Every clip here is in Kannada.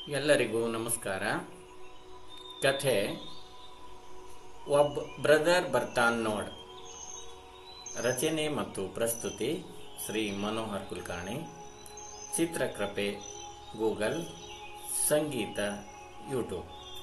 ಎಲ್ಲರಿಗೂ ನಮಸ್ಕಾರ ಕಥೆ ಒಬ್ಬ ಬ್ರದರ್ ಬರ್ತಾನ್ ನೋಡ್ ರಚನೆ ಮತ್ತು ಪ್ರಸ್ತುತಿ ಶ್ರೀ ಮನೋಹರ್ ಕುಲಕರ್ಣಿ ಚಿತ್ರಕೃಪೆ ಗೂಗಲ್ ಸಂಗೀತ ಯೂಟ್ಯೂಬ್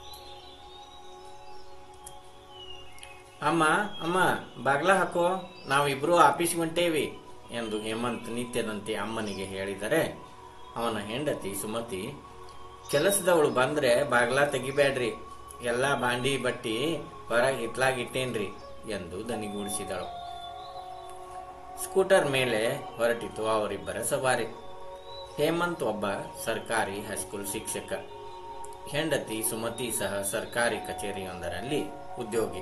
ಅಮ್ಮ ಅಮ್ಮ ಬಾಗ್ಲ ಹಾಕೋ ನಾವಿಬ್ರು ಆಫೀಸ್ಗೆ ಹೊಂಟೇವಿ ಎಂದು ಹೇಮಂತ್ ನಿತ್ಯದಂತೆ ಅಮ್ಮನಿಗೆ ಹೇಳಿದರೆ ಅವನ ಹೆಂಡತಿ ಸುಮತಿ ಕೆಲಸದವಳು ಬಂದ್ರೆ ಬಾಗ್ಲ ತೆಗಿಬೇಡ್ರಿ ಎಲ್ಲಾ ಬಾಂಡಿ ಬಟ್ಟಿ ಹೊರಗೆ ಹಿತ್ಲಾಗಿಟ್ಟೇನ್ರಿ ಎಂದು ದನಿಗೂಡಿಸಿದಳು ಸ್ಕೂಟರ್ ಮೇಲೆ ಹೊರಟಿತು ಅವರಿಬ್ಬರ ಸವಾರಿ ಹೇಮಂತ್ ಒಬ್ಬ ಸರ್ಕಾರಿ ಹೈಸ್ಕೂಲ್ ಶಿಕ್ಷಕ ಹೆಂಡತಿ ಸುಮತಿ ಸಹ ಸರ್ಕಾರಿ ಕಚೇರಿಯೊಂದರಲ್ಲಿ ಉದ್ಯೋಗಿ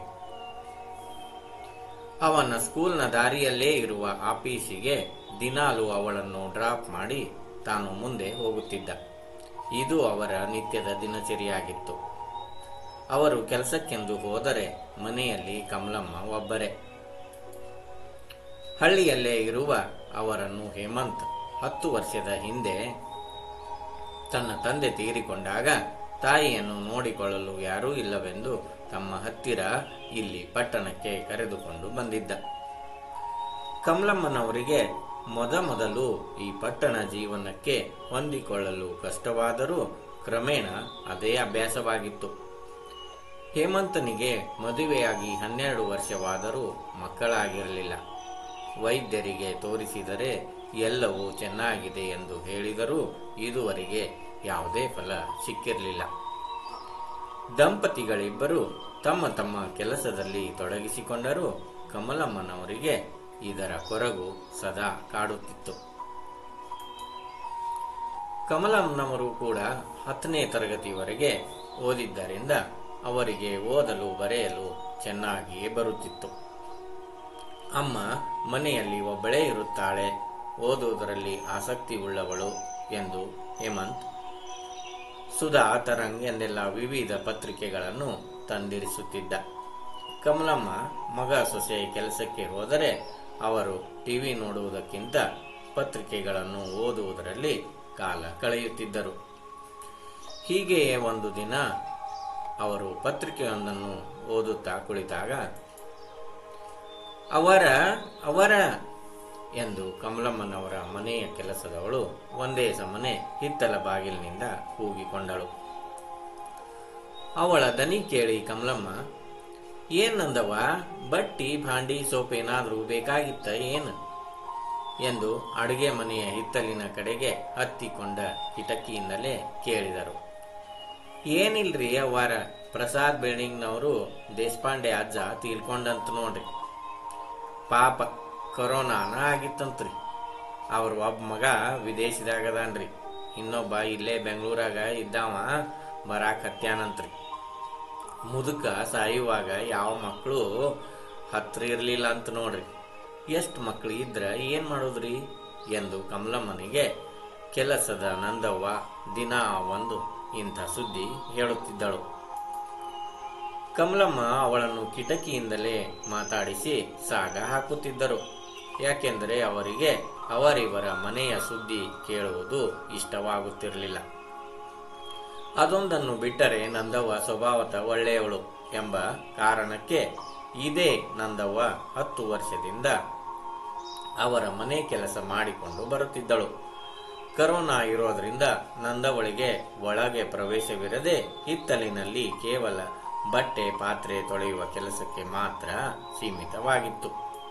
ಅವನ ಸ್ಕೂಲ್ನ ದಾರಿಯಲ್ಲೇ ಇರುವ ಆಫೀಸಿಗೆ ದಿನಾಲು ಅವಳನ್ನು ಡ್ರಾಪ್ ಮಾಡಿ ತಾನು ಮುಂದೆ ಹೋಗುತ್ತಿದ್ದ ಇದು ಅವರ ನಿತ್ಯದ ದಿನಚರಿಯಾಗಿತ್ತು ಅವರು ಕೆಲಸಕ್ಕೆಂದು ಹೋದರೆ ಮನೆಯಲ್ಲಿ ಕಮಲಮ್ಮ ಒಬ್ಬರೇ ಹಳ್ಳಿಯಲ್ಲೇ ಇರುವ ಅವರನ್ನು ಹೇಮಂತ್ ಹತ್ತು ವರ್ಷದ ಹಿಂದೆ ತನ್ನ ತಂದೆ ತೀರಿಕೊಂಡಾಗ ತಾಯಿಯನ್ನು ನೋಡಿಕೊಳ್ಳಲು ಯಾರೂ ಇಲ್ಲವೆಂದು ತಮ್ಮ ಹತ್ತಿರ ಇಲ್ಲಿ ಪಟ್ಟಣಕ್ಕೆ ಕರೆದುಕೊಂಡು ಬಂದಿದ್ದ ಕಮಲಮ್ಮನವರಿಗೆ ಮೊದಮೊದಲು ಈ ಪಟ್ಟಣ ಜೀವನಕ್ಕೆ ಹೊಂದಿಕೊಳ್ಳಲು ಕಷ್ಟವಾದರೂ ಕ್ರಮೇಣ ಅದೇ ಅಭ್ಯಾಸವಾಗಿತ್ತು ಹೇಮಂತನಿಗೆ ಮದುವೆಯಾಗಿ ಹನ್ನೆರಡು ವರ್ಷವಾದರೂ ಮಕ್ಕಳಾಗಿರಲಿಲ್ಲ ವೈದ್ಯರಿಗೆ ತೋರಿಸಿದರೆ ಎಲ್ಲವೂ ಚೆನ್ನಾಗಿದೆ ಎಂದು ಹೇಳಿದರೂ ಇದುವರೆಗೆ ಯಾವುದೇ ಫಲ ಸಿಕ್ಕಿರಲಿಲ್ಲ ದಂಪತಿಗಳಿಬ್ಬರು ತಮ್ಮ ತಮ್ಮ ಕೆಲಸದಲ್ಲಿ ತೊಡಗಿಸಿಕೊಂಡರೂ ಕಮಲಮ್ಮನವರಿಗೆ ಇದರ ಕೊರಗು ಸದಾ ಕಾಡುತ್ತಿತ್ತು ಕಮಲಮ್ಮನವರು ಕೂಡ ಹತ್ತನೇ ತರಗತಿವರೆಗೆ ಓದಿದ್ದರಿಂದ ಅವರಿಗೆ ಓದಲು ಬರೆಯಲು ಚೆನ್ನಾಗಿಯೇ ಬರುತ್ತಿತ್ತು ಅಮ್ಮ ಮನೆಯಲ್ಲಿ ಒಬ್ಬಳೇ ಇರುತ್ತಾಳೆ ಓದುವುದರಲ್ಲಿ ಆಸಕ್ತಿ ಉಳ್ಳವಳು ಎಂದು ಹೇಮಂತ್ ಸುಧಾ ತರಂಗ್ ಎಂದೆಲ್ಲ ವಿವಿಧ ಪತ್ರಿಕೆಗಳನ್ನು ತಂದಿರಿಸುತ್ತಿದ್ದ ಕಮಲಮ್ಮ ಮಗ ಸೊಸೆ ಕೆಲಸಕ್ಕೆ ಹೋದರೆ ಅವರು ಟಿವಿ ನೋಡುವುದಕ್ಕಿಂತ ಪತ್ರಿಕೆಗಳನ್ನು ಓದುವುದರಲ್ಲಿ ಕಾಲ ಕಳೆಯುತ್ತಿದ್ದರು ಹೀಗೆಯೇ ಒಂದು ದಿನ ಅವರು ಪತ್ರಿಕೆಯೊಂದನ್ನು ಓದುತ್ತಾ ಕುಳಿತಾಗ ಅವರ ಅವರ ಎಂದು ಕಮಲಮ್ಮನವರ ಮನೆಯ ಕೆಲಸದವಳು ಒಂದೇ ಸಮನೆ ಹಿತ್ತಲ ಬಾಗಿಲಿನಿಂದ ಕೂಗಿಕೊಂಡಳು ಅವಳ ದನಿ ಕೇಳಿ ಕಮಲಮ್ಮ ಏನಂದವ ಬಟ್ಟಿ ಭಾಂಡಿ ಸೋಪ್ ಏನಾದ್ರೂ ಬೇಕಾಗಿತ್ತ ಏನು ಎಂದು ಅಡುಗೆ ಮನೆಯ ಹಿತ್ತಲಿನ ಕಡೆಗೆ ಹತ್ತಿಕೊಂಡ ಕಿಟಕಿಯಿಂದಲೇ ಕೇಳಿದರು ಏನಿಲ್ರಿ ಅವರ ಪ್ರಸಾದ್ ಬಿಲ್ಡಿಂಗ್ನವರು ದೇಶಪಾಂಡೆ ಅಜ್ಜ ತೀರ್ಕೊಂಡಂತ ನೋಡ್ರಿ ಪಾಪ ಕೊರೋನಾನ ಆಗಿತ್ತಂತ್ರಿ ಅವ್ರ ಒಬ್ಬ ಮಗ ವಿದೇಶದಾಗ ಅದಾನ್ರಿ ಇನ್ನೊಬ್ಬ ಇಲ್ಲೇ ಬೆಂಗಳೂರಾಗ ಇದ್ದಾವ ಬರಾಕ್ ಹತ್ಯಾನಂತ್ರಿ ಮುದುಕ ಸಾಯುವಾಗ ಯಾವ ಮಕ್ಕಳು ಹತ್ರ ಇರಲಿಲ್ಲ ಅಂತ ನೋಡ್ರಿ ಎಷ್ಟು ಮಕ್ಕಳು ಇದ್ರ ಏನ್ ಮಾಡೋದ್ರಿ ಎಂದು ಕಮಲಮ್ಮನಿಗೆ ಕೆಲಸದ ನಂದವ್ವ ದಿನ ಒಂದು ಇಂಥ ಸುದ್ದಿ ಹೇಳುತ್ತಿದ್ದಳು ಕಮಲಮ್ಮ ಅವಳನ್ನು ಕಿಟಕಿಯಿಂದಲೇ ಮಾತಾಡಿಸಿ ಸಾಗ ಹಾಕುತ್ತಿದ್ದರು ಯಾಕೆಂದರೆ ಅವರಿಗೆ ಅವರಿವರ ಮನೆಯ ಸುದ್ದಿ ಕೇಳುವುದು ಇಷ್ಟವಾಗುತ್ತಿರಲಿಲ್ಲ ಅದೊಂದನ್ನು ಬಿಟ್ಟರೆ ನಂದವ್ವ ಸ್ವಭಾವತ ಒಳ್ಳೆಯವಳು ಎಂಬ ಕಾರಣಕ್ಕೆ ಇದೇ ನಂದವ್ವ ಹತ್ತು ವರ್ಷದಿಂದ ಅವರ ಮನೆ ಕೆಲಸ ಮಾಡಿಕೊಂಡು ಬರುತ್ತಿದ್ದಳು ಕರೋನಾ ಇರೋದ್ರಿಂದ ನಂದವಳಿಗೆ ಒಳಗೆ ಪ್ರವೇಶವಿರದೆ ಹಿತ್ತಲಿನಲ್ಲಿ ಕೇವಲ ಬಟ್ಟೆ ಪಾತ್ರೆ ತೊಳೆಯುವ ಕೆಲಸಕ್ಕೆ ಮಾತ್ರ ಸೀಮಿತವಾಗಿತ್ತು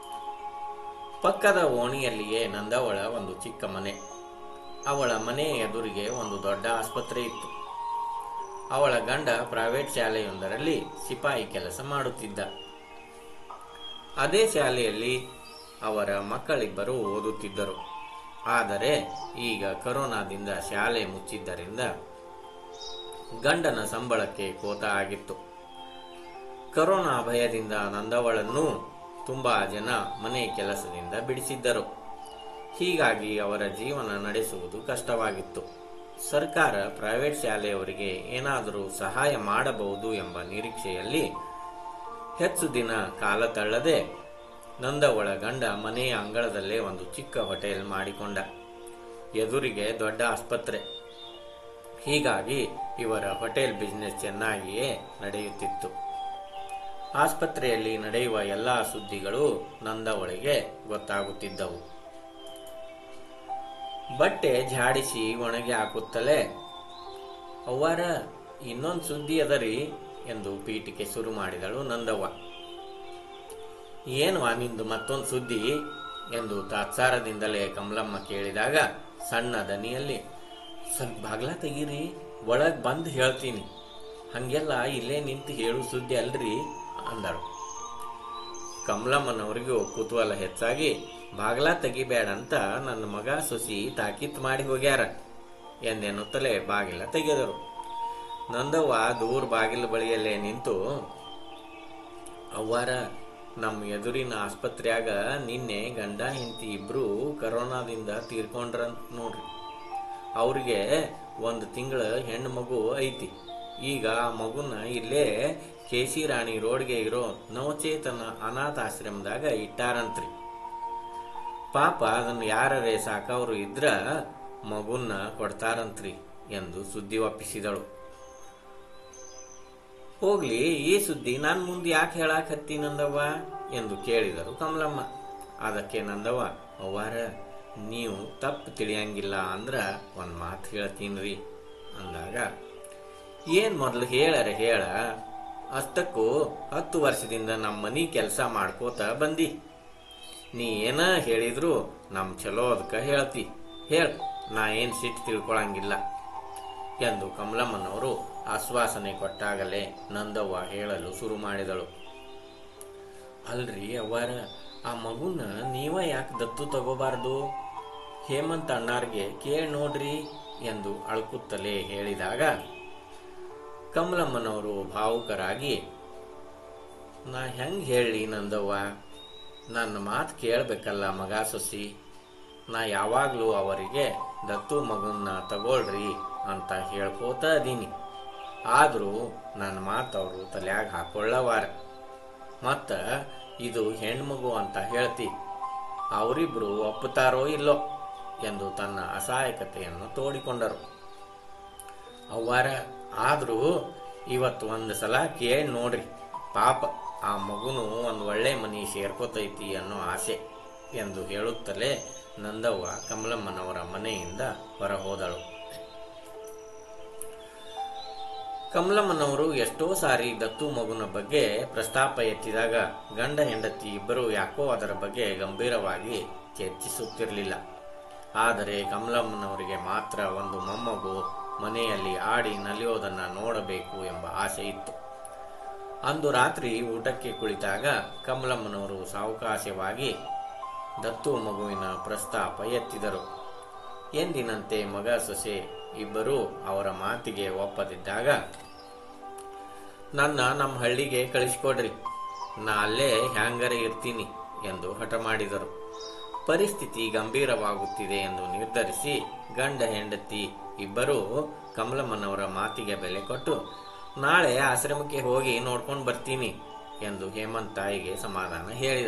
ಪಕ್ಕದ ಓಣಿಯಲ್ಲಿಯೇ ನಂದವಳ ಒಂದು ಚಿಕ್ಕ ಮನೆ ಅವಳ ಮನೆ ಎದುರಿಗೆ ಒಂದು ದೊಡ್ಡ ಆಸ್ಪತ್ರೆ ಇತ್ತು ಅವಳ ಗಂಡ ಪ್ರೈವೇಟ್ ಶಾಲೆಯೊಂದರಲ್ಲಿ ಸಿಪಾಯಿ ಕೆಲಸ ಮಾಡುತ್ತಿದ್ದ ಅದೇ ಶಾಲೆಯಲ್ಲಿ ಅವರ ಮಕ್ಕಳಿಬ್ಬರು ಓದುತ್ತಿದ್ದರು ಆದರೆ ಈಗ ಕರೋನಾದಿಂದ ಶಾಲೆ ಮುಚ್ಚಿದ್ದರಿಂದ ಗಂಡನ ಸಂಬಳಕ್ಕೆ ಕೋತ ಆಗಿತ್ತು ಕರೋನಾ ಭಯದಿಂದ ನಂದವಳನ್ನು ತುಂಬಾ ಜನ ಮನೆ ಕೆಲಸದಿಂದ ಬಿಡಿಸಿದ್ದರು ಹೀಗಾಗಿ ಅವರ ಜೀವನ ನಡೆಸುವುದು ಕಷ್ಟವಾಗಿತ್ತು ಸರ್ಕಾರ ಪ್ರೈವೇಟ್ ಶಾಲೆಯವರಿಗೆ ಏನಾದರೂ ಸಹಾಯ ಮಾಡಬಹುದು ಎಂಬ ನಿರೀಕ್ಷೆಯಲ್ಲಿ ಹೆಚ್ಚು ದಿನ ಕಾಲ ತಳ್ಳದೆ ನಂದವಳ ಗಂಡ ಮನೆಯ ಅಂಗಳದಲ್ಲೇ ಒಂದು ಚಿಕ್ಕ ಹೋಟೆಲ್ ಮಾಡಿಕೊಂಡ ಎದುರಿಗೆ ದೊಡ್ಡ ಆಸ್ಪತ್ರೆ ಹೀಗಾಗಿ ಇವರ ಹೋಟೆಲ್ ಬಿಸಿನೆಸ್ ಚೆನ್ನಾಗಿಯೇ ನಡೆಯುತ್ತಿತ್ತು ಆಸ್ಪತ್ರೆಯಲ್ಲಿ ನಡೆಯುವ ಎಲ್ಲಾ ಸುದ್ದಿಗಳು ನಂದವಳಿಗೆ ಗೊತ್ತಾಗುತ್ತಿದ್ದವು ಬಟ್ಟೆ ಝಾಡಿಸಿ ಒಣಗಿ ಹಾಕುತ್ತಲೇ ಅವ್ವಾರ ಇನ್ನೊಂದು ಸುದ್ದಿ ಅದರಿ ಎಂದು ಪೀಠಿಕೆ ಶುರು ಮಾಡಿದಳು ನಂದವ್ವ ಏನು ನಿಂದು ಮತ್ತೊಂದು ಸುದ್ದಿ ಎಂದು ತಾತ್ಸಾರದಿಂದಲೇ ಕಮಲಮ್ಮ ಕೇಳಿದಾಗ ಸಣ್ಣ ದನಿಯಲ್ಲಿ ಸ್ವಲ್ಪ ಬಾಗ್ಲ ತೆಗೀರಿ ಒಳಗ್ ಬಂದು ಹೇಳ್ತೀನಿ ಹಂಗೆಲ್ಲ ಇಲ್ಲೇ ನಿಂತು ಹೇಳು ಸುದ್ದಿ ಅಲ್ರಿ ಅಂದಳು ಕಮಲಮ್ಮನವರಿಗೂ ಕುತೂಹಲ ಹೆಚ್ಚಾಗಿ ಬಾಗ್ಲ ತೆಗಿಬೇಡ ಅಂತ ನನ್ನ ಮಗ ಸೊಸಿ ತಾಕೀತ್ ಮಾಡಿ ಹೋಗ್ಯಾರ ಎಂದೆನ್ನುತ್ತಲೇ ಬಾಗಿಲ ತೆಗೆದರು ನಂದವ್ವ ದೂರ ಬಾಗಿಲ ಬಳಿಯಲ್ಲೇ ನಿಂತು ಅವ್ವಾರ ನಮ್ಮ ಎದುರಿನ ಆಸ್ಪತ್ರ್ಯಾಗ ನಿನ್ನೆ ಗಂಡ ಹೆಂಡತಿ ಇಬ್ರು ಕರೋನಾದಿಂದ ತೀರ್ಕೊಂಡ್ರ ನೋಡ್ರಿ ಅವ್ರಿಗೆ ಒಂದು ತಿಂಗಳ ಹೆಣ್ಣು ಮಗು ಐತಿ ಈಗ ಆ ಮಗುನ ಇಲ್ಲೇ ಕೇಸಿ ರಾಣಿ ರೋಡ್ಗೆ ಇರೋ ನವಚೇತನ ಅನಾಥಾಶ್ರಮದಾಗ ಇಟ್ಟಾರಂತ್ರಿ ಪಾಪ ಅದನ್ನ ಯಾರರೇ ಸಾಕವ್ರು ಇದ್ರ ಮಗುನ್ನ ಕೊಡ್ತಾರಂತ್ರಿ ಎಂದು ಸುದ್ದಿ ಒಪ್ಪಿಸಿದಳು ಹೋಗ್ಲಿ ಈ ಸುದ್ದಿ ನಾನ್ ಮುಂದೆ ಯಾಕೆ ಹೇಳಾಕ್ ಹತ್ತಿ ನಂದವ್ವ ಎಂದು ಕೇಳಿದರು ಕಮಲಮ್ಮ ಅದಕ್ಕೆ ನಂದವ್ವ ಅವ್ವಾರ ನೀವು ತಪ್ಪು ತಿಳಿಯಂಗಿಲ್ಲ ಅಂದ್ರ ಒಂದ್ ಮಾತು ಹೇಳ್ತೀನ್ರಿ ಅಂದಾಗ ಏನ್ ಮೊದ್ಲು ಹೇಳರ ಹೇಳ ಅಷ್ಟಕ್ಕೂ ಹತ್ತು ವರ್ಷದಿಂದ ನಮ್ಮ ಮನಿ ಕೆಲಸ ಮಾಡ್ಕೋತ ಬಂದಿ ನೀ ಏನ ಹೇಳಿದ್ರು ನಮ್ ಚಲೋ ಅದಕ್ಕ ಹೇಳ್ತಿ ಹೇಳ ನಾ ಏನ್ ಸಿಟ್ಟು ತಿಳ್ಕೊಳಂಗಿಲ್ಲ ಎಂದು ಕಮಲಮ್ಮನವರು ಆಶ್ವಾಸನೆ ಕೊಟ್ಟಾಗಲೇ ನಂದವ್ವ ಹೇಳಲು ಶುರು ಮಾಡಿದಳು ಅಲ್ರಿ ಅವ್ವಾರ ಆ ಮಗುನ ನೀವ ಯಾಕೆ ದತ್ತು ತಗೋಬಾರ್ದು ಹೇಮಂತ್ ಅಣ್ಣಾರ್ಗೆ ಕೇಳಿ ನೋಡ್ರಿ ಎಂದು ಅಳ್ಕುತ್ತಲೇ ಹೇಳಿದಾಗ ಕಮಲಮ್ಮನವರು ಭಾವುಕರಾಗಿ ನಾ ಹೆಂಗ್ ಹೇಳಿ ನಂದವ್ವ ನನ್ನ ಮಾತು ಕೇಳಬೇಕಲ್ಲ ಮಗ ಸೊಸಿ ನಾ ಯಾವಾಗ್ಲೂ ಅವರಿಗೆ ದತ್ತು ಮಗನ್ನ ತಗೊಳ್ರಿ ಅಂತ ಹೇಳ್ಕೋತ ಅದೀನಿ ಆದ್ರೂ ನನ್ನ ಮಾತು ಅವರು ತಲ್ಯಾಗ ಹಾಕೊಳ್ಳವಾರ ಮತ್ತ ಇದು ಹೆಣ್ಮಗು ಅಂತ ಹೇಳ್ತಿ ಅವರಿಬ್ರು ಒಪ್ಪುತ್ತಾರೋ ಇಲ್ಲೋ ಎಂದು ತನ್ನ ಅಸಹಾಯಕತೆಯನ್ನು ತೋಡಿಕೊಂಡರು ಅವ್ವಾರ ಆದ್ರೂ ಇವತ್ತು ಒಂದು ಸಲ ಕೇಳಿ ನೋಡ್ರಿ ಪಾಪ ಆ ಮಗುನು ಒಂದು ಒಳ್ಳೆ ಮನಿ ಸೇರ್ಕೋತೈತಿ ಅನ್ನೋ ಆಸೆ ಎಂದು ಹೇಳುತ್ತಲೇ ನಂದವ್ವ ಕಮಲಮ್ಮನವರ ಮನೆಯಿಂದ ಹೊರ ಹೋದಳು ಕಮಲಮ್ಮನವರು ಎಷ್ಟೋ ಸಾರಿ ದತ್ತು ಮಗುನ ಬಗ್ಗೆ ಪ್ರಸ್ತಾಪ ಎತ್ತಿದಾಗ ಗಂಡ ಹೆಂಡತಿ ಇಬ್ಬರು ಯಾಕೋ ಅದರ ಬಗ್ಗೆ ಗಂಭೀರವಾಗಿ ಚರ್ಚಿಸುತ್ತಿರಲಿಲ್ಲ ಆದರೆ ಕಮಲಮ್ಮನವರಿಗೆ ಮಾತ್ರ ಒಂದು ಮೊಮ್ಮಗು ಮನೆಯಲ್ಲಿ ಆಡಿ ನಲಿಯೋದನ್ನ ನೋಡಬೇಕು ಎಂಬ ಆಸೆ ಇತ್ತು ಅಂದು ರಾತ್ರಿ ಊಟಕ್ಕೆ ಕುಳಿತಾಗ ಕಮಲಮ್ಮನವರು ಸಾವಕಾಶವಾಗಿ ದತ್ತು ಮಗುವಿನ ಪ್ರಸ್ತಾಪ ಎತ್ತಿದರು ಎಂದಿನಂತೆ ಮಗ ಸೊಸೆ ಇಬ್ಬರೂ ಅವರ ಮಾತಿಗೆ ಒಪ್ಪದಿದ್ದಾಗ ನನ್ನ ನಮ್ಮ ಹಳ್ಳಿಗೆ ಕಳಿಸ್ಕೊಡ್ರಿ ನಾ ಅಲ್ಲೇ ಹ್ಯಾಂಗರೆ ಇರ್ತೀನಿ ಎಂದು ಹಠ ಮಾಡಿದರು ಪರಿಸ್ಥಿತಿ ಗಂಭೀರವಾಗುತ್ತಿದೆ ಎಂದು ನಿರ್ಧರಿಸಿ ಗಂಡ ಹೆಂಡತಿ ಇಬ್ಬರೂ ಕಮಲಮ್ಮನವರ ಮಾತಿಗೆ ಬೆಲೆ ಕೊಟ್ಟು ನಾಳೆ ಆಶ್ರಮಕ್ಕೆ ಹೋಗಿ ನೋಡ್ಕೊಂಡು ಬರ್ತೀನಿ ಎಂದು ಹೇಮಂತ್ ತಾಯಿಗೆ ಸಮಾಧಾನ ಹೇಳಿದ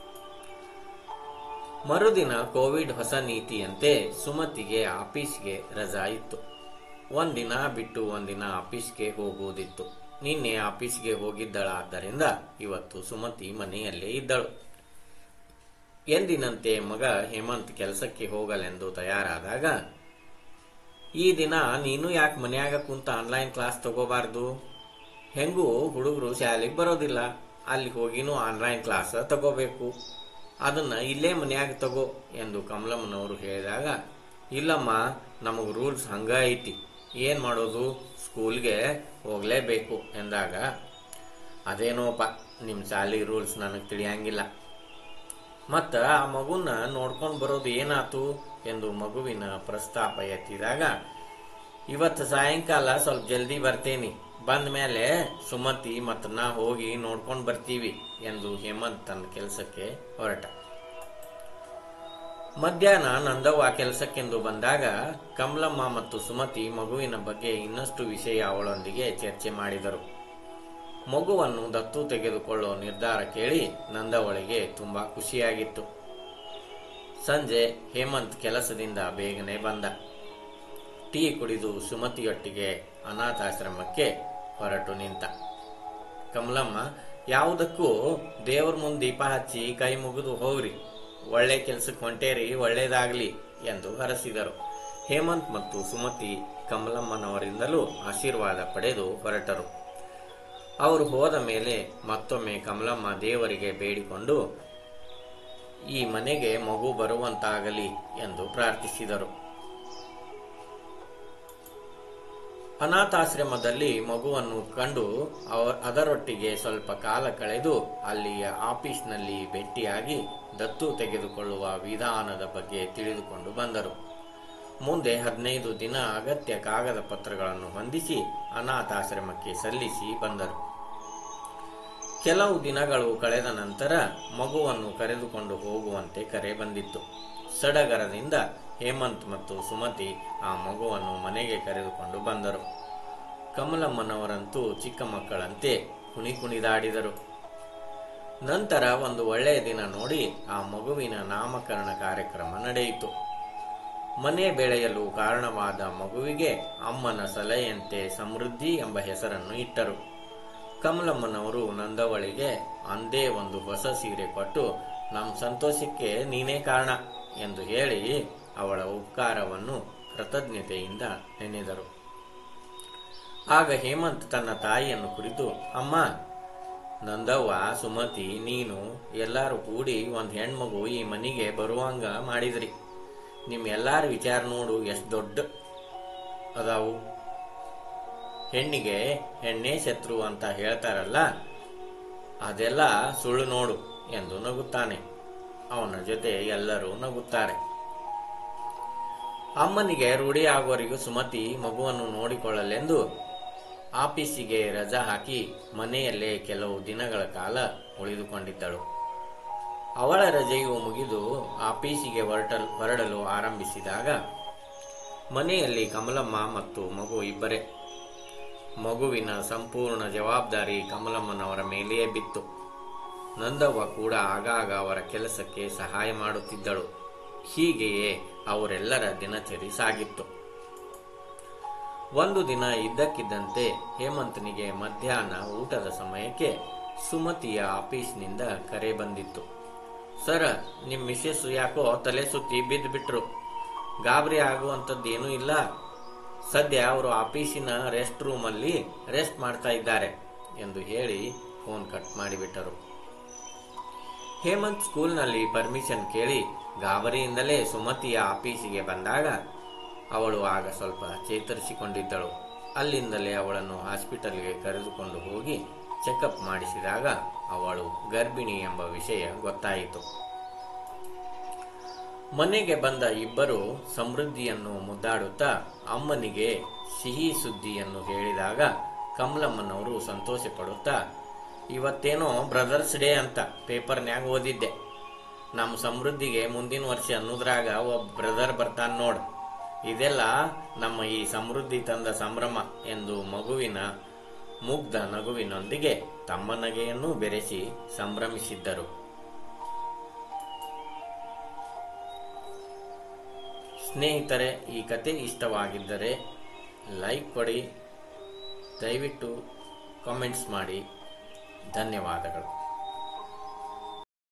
ಮರುದಿನ ಕೋವಿಡ್ ಹೊಸ ನೀತಿಯಂತೆ ಸುಮತಿಗೆ ಆಫೀಸ್ಗೆ ರಜಾ ಇತ್ತು ಒಂದಿನ ಬಿಟ್ಟು ಒಂದಿನ ಆಫೀಸ್ಗೆ ಹೋಗುವುದಿತ್ತು ನಿನ್ನೆ ಆಫೀಸ್ಗೆ ಹೋಗಿದ್ದಳಾದ್ದರಿಂದ ಇವತ್ತು ಸುಮತಿ ಮನೆಯಲ್ಲೇ ಇದ್ದಳು ಎಂದಿನಂತೆ ಮಗ ಹೇಮಂತ್ ಕೆಲಸಕ್ಕೆ ಹೋಗಲೆಂದು ತಯಾರಾದಾಗ ಈ ದಿನ ನೀನು ಯಾಕೆ ಮನ್ಯಾಗ ಕುಂತ ಆನ್ಲೈನ್ ಕ್ಲಾಸ್ ತಗೋಬಾರ್ದು ಹೆಂಗೂ ಹುಡುಗರು ಶಾಲೆಗೆ ಬರೋದಿಲ್ಲ ಅಲ್ಲಿ ಹೋಗಿನೂ ಆನ್ಲೈನ್ ಕ್ಲಾಸ್ ತಗೋಬೇಕು ಅದನ್ನ ಇಲ್ಲೇ ಮನ್ಯಾಗ ತಗೋ ಎಂದು ಕಮಲಮ್ಮನವರು ಹೇಳಿದಾಗ ಇಲ್ಲಮ್ಮ ನಮಗ್ ರೂಲ್ಸ್ ಹಂಗ ಐತಿ ಏನ್ ಮಾಡೋದು ಸ್ಕೂಲ್ಗೆ ಹೋಗ್ಲೇಬೇಕು ಎಂದಾಗ ಅದೇನೋಪ ನಿಮ್ ಶಾಲಿ ರೂಲ್ಸ್ ನನಗೆ ತಿಳಿಯಂಗಿಲ್ಲ ಮತ್ತ ಆ ಮಗುನ ನೋಡ್ಕೊಂಡು ಬರೋದು ಏನಾತು ಎಂದು ಮಗುವಿನ ಪ್ರಸ್ತಾಪ ಎತ್ತಿದಾಗ ಇವತ್ತು ಸಾಯಂಕಾಲ ಸ್ವಲ್ಪ ಜಲ್ದಿ ಬರ್ತೇನಿ ಬಂದ ಮೇಲೆ ಸುಮತಿ ಮತ್ತ ನಾ ಹೋಗಿ ನೋಡ್ಕೊಂಡು ಬರ್ತೀವಿ ಎಂದು ಹೇಮಂತ್ ತನ್ನ ಕೆಲಸಕ್ಕೆ ಹೊರಟ ಮಧ್ಯಾಹ್ನ ನಂದವ್ವ ಕೆಲಸಕ್ಕೆಂದು ಬಂದಾಗ ಕಮಲಮ್ಮ ಮತ್ತು ಸುಮತಿ ಮಗುವಿನ ಬಗ್ಗೆ ಇನ್ನಷ್ಟು ವಿಷಯ ಅವಳೊಂದಿಗೆ ಚರ್ಚೆ ಮಾಡಿದರು ಮಗುವನ್ನು ದತ್ತು ತೆಗೆದುಕೊಳ್ಳೋ ನಿರ್ಧಾರ ಕೇಳಿ ನಂದವಳಿಗೆ ತುಂಬಾ ಖುಷಿಯಾಗಿತ್ತು ಸಂಜೆ ಹೇಮಂತ್ ಕೆಲಸದಿಂದ ಬೇಗನೆ ಬಂದ ಟೀ ಕುಡಿದು ಸುಮತಿಯೊಟ್ಟಿಗೆ ಅನಾಥಾಶ್ರಮಕ್ಕೆ ಹೊರಟು ನಿಂತ ಕಮಲಮ್ಮ ಯಾವುದಕ್ಕೂ ದೇವ್ರ ಮುಂದೆ ದೀಪ ಹಚ್ಚಿ ಕೈ ಮುಗಿದು ಹೋಗ್ರಿ ಒಳ್ಳೆ ಕೆಲ್ಸಕ್ಕೆ ಹೊಂಟೇರಿ ಒಳ್ಳೇದಾಗ್ಲಿ ಎಂದು ಹರಸಿದರು ಹೇಮಂತ್ ಮತ್ತು ಸುಮತಿ ಕಮಲಮ್ಮನವರಿಂದಲೂ ಆಶೀರ್ವಾದ ಪಡೆದು ಹೊರಟರು ಅವರು ಹೋದ ಮೇಲೆ ಮತ್ತೊಮ್ಮೆ ಕಮಲಮ್ಮ ದೇವರಿಗೆ ಬೇಡಿಕೊಂಡು ಈ ಮನೆಗೆ ಮಗು ಬರುವಂತಾಗಲಿ ಎಂದು ಪ್ರಾರ್ಥಿಸಿದರು ಅನಾಥಾಶ್ರಮದಲ್ಲಿ ಮಗುವನ್ನು ಕಂಡು ಅವ- ಅದರೊಟ್ಟಿಗೆ ಸ್ವಲ್ಪ ಕಾಲ ಕಳೆದು ಅಲ್ಲಿಯ ಆಫೀಸ್ನಲ್ಲಿ ಭೇಟಿಯಾಗಿ ದತ್ತು ತೆಗೆದುಕೊಳ್ಳುವ ವಿಧಾನದ ಬಗ್ಗೆ ತಿಳಿದುಕೊಂಡು ಬಂದರು ಮುಂದೆ ಹದಿನೈದು ದಿನ ಅಗತ್ಯ ಕಾಗದ ಪತ್ರಗಳನ್ನು ಹೊಂದಿಸಿ ಅನಾಥಾಶ್ರಮಕ್ಕೆ ಸಲ್ಲಿಸಿ ಬಂದರು ಕೆಲವು ದಿನಗಳು ಕಳೆದ ನಂತರ ಮಗುವನ್ನು ಕರೆದುಕೊಂಡು ಹೋಗುವಂತೆ ಕರೆ ಬಂದಿತ್ತು ಸಡಗರದಿಂದ ಹೇಮಂತ್ ಮತ್ತು ಸುಮತಿ ಆ ಮಗುವನ್ನು ಮನೆಗೆ ಕರೆದುಕೊಂಡು ಬಂದರು ಕಮಲಮ್ಮನವರಂತೂ ಚಿಕ್ಕ ಮಕ್ಕಳಂತೆ ಕುಣಿ ಕುಣಿದಾಡಿದರು ನಂತರ ಒಂದು ಒಳ್ಳೆಯ ದಿನ ನೋಡಿ ಆ ಮಗುವಿನ ನಾಮಕರಣ ಕಾರ್ಯಕ್ರಮ ನಡೆಯಿತು ಮನೆ ಬೆಳೆಯಲು ಕಾರಣವಾದ ಮಗುವಿಗೆ ಅಮ್ಮನ ಸಲಹೆಯಂತೆ ಸಮೃದ್ಧಿ ಎಂಬ ಹೆಸರನ್ನು ಇಟ್ಟರು ಕಮಲಮ್ಮನವರು ನಂದವಳಿಗೆ ಅಂದೇ ಒಂದು ಹೊಸ ಸೀರೆ ಕೊಟ್ಟು ನಮ್ಮ ಸಂತೋಷಕ್ಕೆ ನೀನೇ ಕಾರಣ ಎಂದು ಹೇಳಿ ಅವಳ ಉಪಕಾರವನ್ನು ಕೃತಜ್ಞತೆಯಿಂದ ನೆನೆದರು ಆಗ ಹೇಮಂತ್ ತನ್ನ ತಾಯಿಯನ್ನು ಕುರಿತು ಅಮ್ಮ ನಂದವ್ವ ಸುಮತಿ ನೀನು ಎಲ್ಲರೂ ಕೂಡಿ ಒಂದು ಹೆಣ್ಮಗು ಈ ಮನೆಗೆ ಬರುವಂಗ ಮಾಡಿದ್ರಿ ನಿಮ್ ಎಲ್ಲಾರ ವಿಚಾರ ನೋಡು ಎಷ್ಟು ದೊಡ್ಡ ಅದಾವು ಹೆಣ್ಣಿಗೆ ಹೆಣ್ಣೇ ಶತ್ರು ಅಂತ ಹೇಳ್ತಾರಲ್ಲ ಅದೆಲ್ಲ ಸುಳ್ಳು ನೋಡು ಎಂದು ನಗುತ್ತಾನೆ ಅವನ ಜೊತೆ ಎಲ್ಲರೂ ನಗುತ್ತಾರೆ ಅಮ್ಮನಿಗೆ ರೂಢಿ ಆಗುವವರೆಗೂ ಸುಮತಿ ಮಗುವನ್ನು ನೋಡಿಕೊಳ್ಳಲೆಂದು ಆಫೀಸಿಗೆ ರಜಾ ಹಾಕಿ ಮನೆಯಲ್ಲೇ ಕೆಲವು ದಿನಗಳ ಕಾಲ ಉಳಿದುಕೊಂಡಿದ್ದಳು ಅವಳ ರಜೆಯು ಮುಗಿದು ಆಫೀಸಿಗೆ ಹೊರಟಲ್ ಹೊರಡಲು ಆರಂಭಿಸಿದಾಗ ಮನೆಯಲ್ಲಿ ಕಮಲಮ್ಮ ಮತ್ತು ಮಗು ಇಬ್ಬರೇ ಮಗುವಿನ ಸಂಪೂರ್ಣ ಜವಾಬ್ದಾರಿ ಕಮಲಮ್ಮನವರ ಮೇಲೆಯೇ ಬಿತ್ತು ನಂದವ್ವ ಕೂಡ ಆಗಾಗ ಅವರ ಕೆಲಸಕ್ಕೆ ಸಹಾಯ ಮಾಡುತ್ತಿದ್ದಳು ಹೀಗೆಯೇ ಅವರೆಲ್ಲರ ದಿನಚರಿ ಸಾಗಿತ್ತು ಒಂದು ದಿನ ಇದ್ದಕ್ಕಿದ್ದಂತೆ ಹೇಮಂತನಿಗೆ ಮಧ್ಯಾಹ್ನ ಊಟದ ಸಮಯಕ್ಕೆ ಸುಮತಿಯ ಆಫೀಸ್ನಿಂದ ಕರೆ ಬಂದಿತ್ತು ಸರ್ ನಿಮ್ ಮಿಸ್ಸೆಸ್ ಯಾಕೋ ತಲೆ ಸುತ್ತಿ ಬಿದ್ದು ಬಿಟ್ರು ಗಾಬರಿ ಆಗುವಂಥದ್ದೇನೂ ಇಲ್ಲ ಸದ್ಯ ಅವರು ಆಫೀಸಿನ ರೆಸ್ಟ್ ರೂಮ್ ಅಲ್ಲಿ ರೆಸ್ಟ್ ಮಾಡ್ತಾ ಇದ್ದಾರೆ ಎಂದು ಹೇಳಿ ಫೋನ್ ಕಟ್ ಮಾಡಿಬಿಟ್ಟರು ಹೇಮಂತ್ ಸ್ಕೂಲ್ನಲ್ಲಿ ಪರ್ಮಿಷನ್ ಕೇಳಿ ಗಾಬರಿಯಿಂದಲೇ ಸುಮತಿಯ ಆಫೀಸಿಗೆ ಬಂದಾಗ ಅವಳು ಆಗ ಸ್ವಲ್ಪ ಚೇತರಿಸಿಕೊಂಡಿದ್ದಳು ಅಲ್ಲಿಂದಲೇ ಅವಳನ್ನು ಹಾಸ್ಪಿಟಲ್ಗೆ ಕರೆದುಕೊಂಡು ಹೋಗಿ ಚೆಕಪ್ ಮಾಡಿಸಿದಾಗ ಅವಳು ಗರ್ಭಿಣಿ ಎಂಬ ವಿಷಯ ಗೊತ್ತಾಯಿತು ಮನೆಗೆ ಬಂದ ಇಬ್ಬರು ಸಮೃದ್ಧಿಯನ್ನು ಮುದ್ದಾಡುತ್ತಾ ಅಮ್ಮನಿಗೆ ಸಿಹಿ ಸುದ್ದಿಯನ್ನು ಹೇಳಿದಾಗ ಕಮಲಮ್ಮನವರು ಸಂತೋಷ ಪಡುತ್ತಾ ಇವತ್ತೇನೋ ಬ್ರದರ್ಸ್ ಡೇ ಅಂತ ಪೇಪರ್ನ್ಯಾಗ ಓದಿದ್ದೆ ನಮ್ಮ ಸಮೃದ್ಧಿಗೆ ಮುಂದಿನ ವರ್ಷ ಅನ್ನೋದ್ರಾಗ ಒಬ್ಬ ಬ್ರದರ್ ಬರ್ತಾನ ನೋಡ್ ಇದೆಲ್ಲ ನಮ್ಮ ಈ ಸಮೃದ್ಧಿ ತಂದ ಸಂಭ್ರಮ ಎಂದು ಮಗುವಿನ ಮುಗ್ಧ ನಗುವಿನೊಂದಿಗೆ ತಮ್ಮ ನಗೆಯನ್ನು ಬೆರೆಸಿ ಸಂಭ್ರಮಿಸಿದ್ದರು ಸ್ನೇಹಿತರೆ ಈ ಕತೆ ಇಷ್ಟವಾಗಿದ್ದರೆ ಲೈಕ್ ಕೊಡಿ ದಯವಿಟ್ಟು ಕಾಮೆಂಟ್ಸ್ ಮಾಡಿ ಧನ್ಯವಾದಗಳು